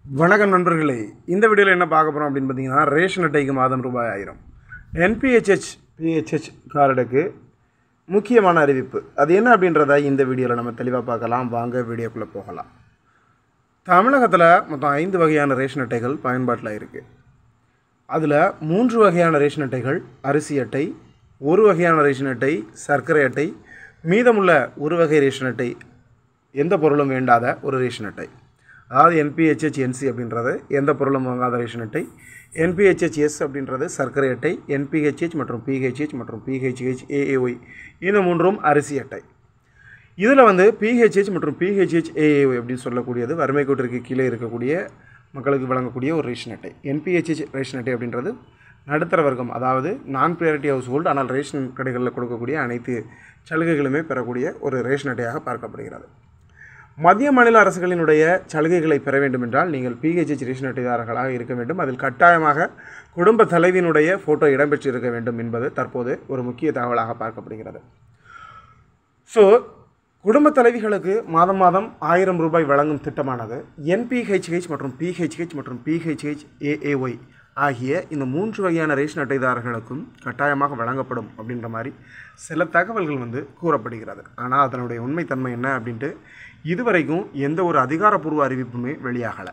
வணக்கம் நண்பர்களே இந்த வீடியோவில் என்ன பார்க்க போகிறோம் அப்படின்னு பார்த்தீங்கன்னா ரேஷன் அட்டைக்கு மாதம் ரூபாய் ஆயிரம் என்பிஹெச்ஹெச் பிஹெச்ஹெச் கார்டுக்கு முக்கியமான அறிவிப்பு அது என்ன அப்படின்றத இந்த வீடியோவில் நம்ம தெளிவாக பார்க்கலாம் வாங்க வீடியோக்குள்ளே போகலாம் தமிழகத்தில் மொத்தம் ஐந்து வகையான ரேஷன் அட்டைகள் பயன்பாட்டில் இருக்குது அதில் மூன்று வகையான ரேஷன் அட்டைகள் அரிசி அட்டை ஒரு வகையான ரேஷன் அட்டை சர்க்கரை அட்டை மீதமுள்ள ஒரு வகை ரேஷன் அட்டை எந்த பொருளும் வேண்டாத ஒரு ரேஷன் அட்டை அதாவது என்பிஹெச்ஹெச் என்சி அப்படின்றது எந்த பொருளும் வாங்காத ரேஷன் அட்டை என்பிஹெச்ஹெச்எஸ் அப்படின்றது சர்க்கரை அட்டை என்பிஹெச்ஹெச் மற்றும் பிஹெச்ஹெச் மற்றும் பிஹெச்ஹெச் ஏஏஒய் இந்த மூன்றும் அரிசி அட்டை இதில் வந்து பிஹெச்ஹெச் மற்றும் பிஹெச்ஹெச் ஏஏஒய் அப்படின்னு சொல்லக்கூடியது வறுமை கோட்டிற்கு கீழே இருக்கக்கூடிய மக்களுக்கு வழங்கக்கூடிய ஒரு ரேஷன் அட்டை என்பிஹெச்ஹெச் ரேஷன் அட்டை அப்படின்றது நடுத்தர வர்க்கம் அதாவது நான் ப்ரியாரிட்டி ஹவுஸ் ஹோல்டு ஆனால் ரேஷன் கடைகளில் கொடுக்கக்கூடிய அனைத்து சலுகைகளுமே பெறக்கூடிய ஒரு ரேஷன் அட்டையாக பார்க்கப்படுகிறது மத்திய மாநில அரசுகளினுடைய சலுகைகளை பெற வேண்டுமென்றால் நீங்கள் பிஹெச்ஹெச் ரேஷன் அட்டைதாரர்களாக இருக்க வேண்டும் அதில் கட்டாயமாக குடும்ப தலைவியினுடைய ஃபோட்டோ இடம்பெற்று இருக்க வேண்டும் என்பது தற்போது ஒரு முக்கிய தகவலாக பார்க்கப்படுகிறது ஸோ குடும்ப தலைவிகளுக்கு மாதம் மாதம் ஆயிரம் ரூபாய் வழங்கும் திட்டமானது என்பிஹெச்ஹெச் மற்றும் பிஹெச்ஹெச் மற்றும் பிஹெச்ஹெச் ஏஏஒய் ஆகிய இந்த மூன்று வகையான ரேஷன் அட்டைதாரர்களுக்கும் கட்டாயமாக வழங்கப்படும் அப்படின்ற மாதிரி சில தகவல்கள் வந்து கூறப்படுகிறது ஆனால் அதனுடைய உண்மைத்தன்மை என்ன அப்படின்ட்டு இதுவரைக்கும் எந்த ஒரு அதிகாரப்பூர்வ அறிவிப்புமே வெளியாகலை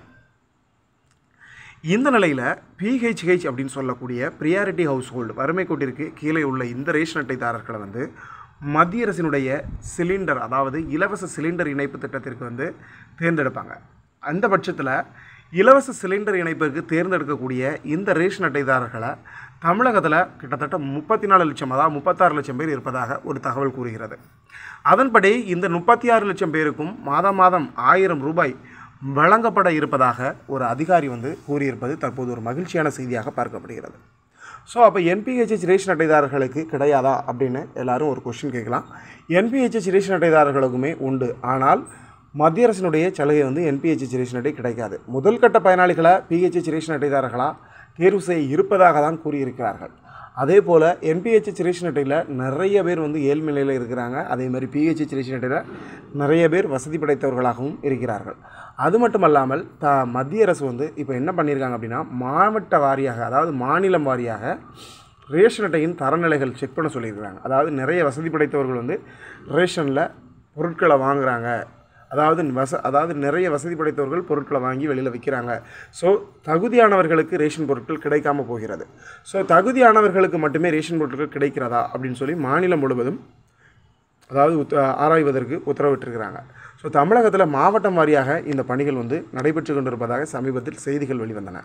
இந்த நிலையில் பிஹெச்ஹெச் அப்படின்னு சொல்லக்கூடிய ப்ரியாரிட்டி ஹவுஸ் ஹோல்டு வறுமை கோட்டிற்கு கீழே உள்ள இந்த ரேஷன் அட்டைதாரர்களை வந்து மத்திய அரசினுடைய சிலிண்டர் அதாவது இலவச சிலிண்டர் இணைப்பு திட்டத்திற்கு வந்து தேர்ந்தெடுப்பாங்க அந்த பட்சத்தில் இலவச சிலிண்டர் இணைப்பிற்கு தேர்ந்தெடுக்கக்கூடிய இந்த ரேஷன் அட்டைதாரர்களை தமிழகத்தில் கிட்டத்தட்ட முப்பத்தி நாலு லட்சம் அதாவது முப்பத்தாறு லட்சம் பேர் இருப்பதாக ஒரு தகவல் கூறுகிறது அதன்படி இந்த முப்பத்தி ஆறு லட்சம் பேருக்கும் மாதம் மாதம் ஆயிரம் ரூபாய் வழங்கப்பட இருப்பதாக ஒரு அதிகாரி வந்து கூறியிருப்பது தற்போது ஒரு மகிழ்ச்சியான செய்தியாக பார்க்கப்படுகிறது ஸோ அப்போ என்பிஹெச்ஹெச் ரேஷன் அட்டைதாரர்களுக்கு கிடையாதா அப்படின்னு எல்லாரும் ஒரு கொஷின் கேட்கலாம் என்பிஹெச்ஹெச் ரேஷன் அட்டைதாரர்களுக்குமே உண்டு ஆனால் மத்திய அரசினுடைய சலுகை வந்து என்பிஹெச்ஹெச் ரேஷன் அட்டை கிடைக்காது முதல் கட்ட பயனாளிகளை பிஹெச்ஹெச் ரேஷன் அட்டைதாரர்களாக தேர்வு செய்ய இருப்பதாக தான் கூறியிருக்கிறார்கள் அதே போல் என்பிஹெச்ஹெச் ரேஷன் அட்டையில் நிறைய பேர் வந்து ஏழ்மை நிலையில் இருக்கிறாங்க அதே மாதிரி பிஹெச்ஹெச் ரேஷன் அட்டையில் நிறைய பேர் வசதி படைத்தவர்களாகவும் இருக்கிறார்கள் அது மட்டும் அல்லாமல் த மத்திய அரசு வந்து இப்போ என்ன பண்ணியிருக்காங்க அப்படின்னா மாவட்ட வாரியாக அதாவது மாநிலம் வாரியாக ரேஷன் அட்டையின் தரநிலைகள் செக் பண்ண சொல்லியிருக்கிறாங்க அதாவது நிறைய வசதி படைத்தவர்கள் வந்து ரேஷனில் பொருட்களை வாங்குகிறாங்க அதாவது வச அதாவது நிறைய வசதி படைத்தவர்கள் பொருட்களை வாங்கி வெளியில் விற்கிறாங்க ஸோ தகுதியானவர்களுக்கு ரேஷன் பொருட்கள் கிடைக்காம போகிறது ஸோ தகுதியானவர்களுக்கு மட்டுமே ரேஷன் பொருட்கள் கிடைக்கிறதா அப்படின்னு சொல்லி மாநிலம் முழுவதும் அதாவது உத் ஆராய்வதற்கு உத்தரவிட்டிருக்கிறாங்க ஸோ தமிழகத்தில் மாவட்டம் வாரியாக இந்த பணிகள் வந்து நடைபெற்று கொண்டிருப்பதாக சமீபத்தில் செய்திகள் வெளிவந்தன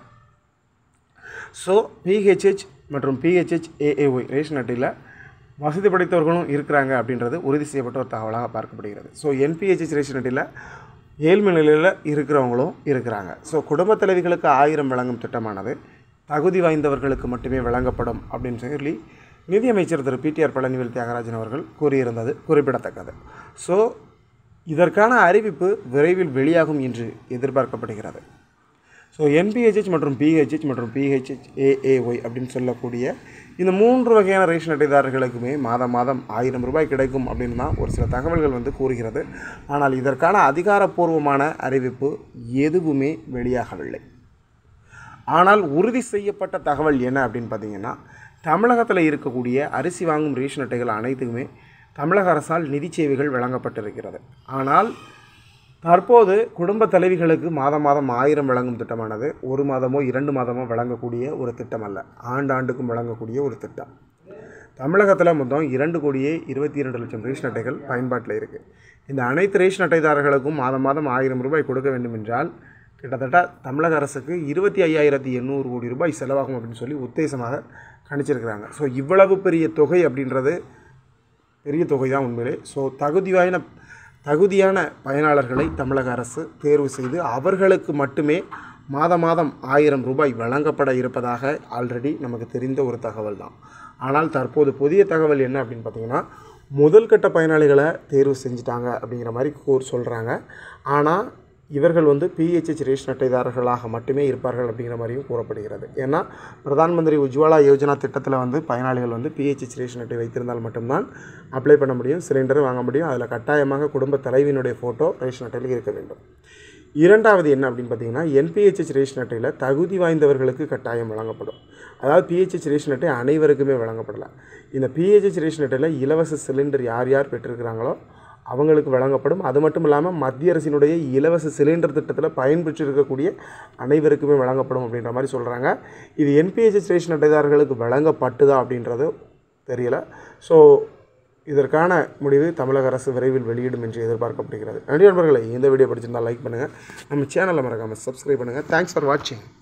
ஸோ பிஹெச்ஹெச் மற்றும் பிஹெச்ஹெச் ஏஏஒய் ரேஷன் அட்டையில் வசதி படைத்தவர்களும் இருக்கிறாங்க அப்படின்றது உறுதி செய்யப்பட்ட ஒரு தகவலாக பார்க்கப்படுகிறது ஸோ என்பிஹெச்ஹெச் ரேஷன் அட்டையில் ஏழ்மை நிலையில் இருக்கிறவங்களும் இருக்கிறாங்க ஸோ குடும்ப தலைவிகளுக்கு ஆயிரம் வழங்கும் திட்டமானது தகுதி வாய்ந்தவர்களுக்கு மட்டுமே வழங்கப்படும் அப்படின்னு சொல்லி நிதியமைச்சர் திரு பிடிஆர் பழனிவேல் தியாகராஜன் அவர்கள் கூறியிருந்தது குறிப்பிடத்தக்கது ஸோ இதற்கான அறிவிப்பு விரைவில் வெளியாகும் என்று எதிர்பார்க்கப்படுகிறது ஸோ என்பிஹெச்ஹெச் மற்றும் பிஹெச்ஹெச் மற்றும் பிஹெச்ஹெச் ஏஏஒய் அப்படின்னு சொல்லக்கூடிய இந்த மூன்று வகையான ரேஷன் அட்டைதாரர்களுக்குமே மாதம் மாதம் ஆயிரம் ரூபாய் கிடைக்கும் அப்படின்னு தான் ஒரு சில தகவல்கள் வந்து கூறுகிறது ஆனால் இதற்கான அதிகாரப்பூர்வமான அறிவிப்பு எதுவுமே வெளியாகவில்லை ஆனால் உறுதி செய்யப்பட்ட தகவல் என்ன அப்படின்னு பார்த்தீங்கன்னா தமிழகத்தில் இருக்கக்கூடிய அரிசி வாங்கும் ரேஷன் அட்டைகள் அனைத்துக்குமே தமிழக அரசால் நிதி சேவைகள் வழங்கப்பட்டிருக்கிறது ஆனால் தற்போது குடும்ப தலைவிகளுக்கு மாதம் மாதம் ஆயிரம் வழங்கும் திட்டமானது ஒரு மாதமோ இரண்டு மாதமோ வழங்கக்கூடிய ஒரு திட்டம் அல்ல ஆண்டாண்டுக்கும் வழங்கக்கூடிய ஒரு திட்டம் தமிழகத்தில் மொத்தம் இரண்டு கோடியே இருபத்தி இரண்டு லட்சம் ரேஷன் அட்டைகள் பயன்பாட்டில் இருக்குது இந்த அனைத்து ரேஷன் அட்டைதாரர்களுக்கும் மாதம் மாதம் ஆயிரம் ரூபாய் கொடுக்க வேண்டும் என்றால் கிட்டத்தட்ட தமிழக அரசுக்கு இருபத்தி ஐயாயிரத்தி எண்ணூறு கோடி ரூபாய் செலவாகும் அப்படின்னு சொல்லி உத்தேசமாக கணிச்சிருக்கிறாங்க ஸோ இவ்வளவு பெரிய தொகை அப்படின்றது பெரிய தொகை தான் உண்மையிலே ஸோ தகுதியான தகுதியான பயனாளர்களை தமிழக அரசு தேர்வு செய்து அவர்களுக்கு மட்டுமே மாத மாதம் ஆயிரம் ரூபாய் வழங்கப்பட இருப்பதாக ஆல்ரெடி நமக்கு தெரிந்த ஒரு தகவல் தான் ஆனால் தற்போது புதிய தகவல் என்ன அப்படின்னு பார்த்தீங்கன்னா முதல் கட்ட பயனாளிகளை தேர்வு செஞ்சுட்டாங்க அப்படிங்கிற மாதிரி கூர் சொல்கிறாங்க ஆனால் இவர்கள் வந்து பிஹெச்ஹெச் ரேஷன் அட்டைதாரர்களாக மட்டுமே இருப்பார்கள் அப்படிங்கிற மாதிரியும் கூறப்படுகிறது ஏன்னா பிரதான் மந்திரி உஜ்வாலா யோஜனா திட்டத்தில் வந்து பயனாளிகள் வந்து பிஹெச்ஹெச் ரேஷன் அட்டை வைத்திருந்தால் மட்டும்தான் அப்ளை பண்ண முடியும் சிலிண்டரும் வாங்க முடியும் அதில் கட்டாயமாக குடும்ப தலைவியினுடைய ஃபோட்டோ ரேஷன் அட்டையில் இருக்க வேண்டும் இரண்டாவது என்ன அப்படின்னு பார்த்தீங்கன்னா என்பிஹெச்ஹெச் ரேஷன் அட்டையில் தகுதி வாய்ந்தவர்களுக்கு கட்டாயம் வழங்கப்படும் அதாவது பிஹெச்ஹெச் ரேஷன் அட்டை அனைவருக்குமே வழங்கப்படலாம் இந்த பிஹெச்ஹெச் ரேஷன் அட்டையில் இலவச சிலிண்டர் யார் யார் பெற்றிருக்கிறாங்களோ அவங்களுக்கு வழங்கப்படும் அது மட்டும் இல்லாமல் மத்திய அரசினுடைய இலவச சிலிண்டர் திட்டத்தில் பயன்பெற்று இருக்கக்கூடிய அனைவருக்குமே வழங்கப்படும் அப்படின்ற மாதிரி சொல்கிறாங்க இது என்பிஹெச்எஸ் ரேஷன் அட்டைதாரர்களுக்கு வழங்கப்பட்டுதா அப்படின்றது தெரியல ஸோ இதற்கான முடிவு தமிழக அரசு விரைவில் வெளியிடும் என்று எதிர்பார்க்கப்படுகிறது நன்றி நண்பர்களே இந்த வீடியோ பிடிச்சிருந்தால் லைக் பண்ணுங்கள் நம்ம சேனலை மறக்காமல் சப்ஸ்கிரைப் பண்ணுங்கள் தேங்க்ஸ் ஃபார் வாட்சிங்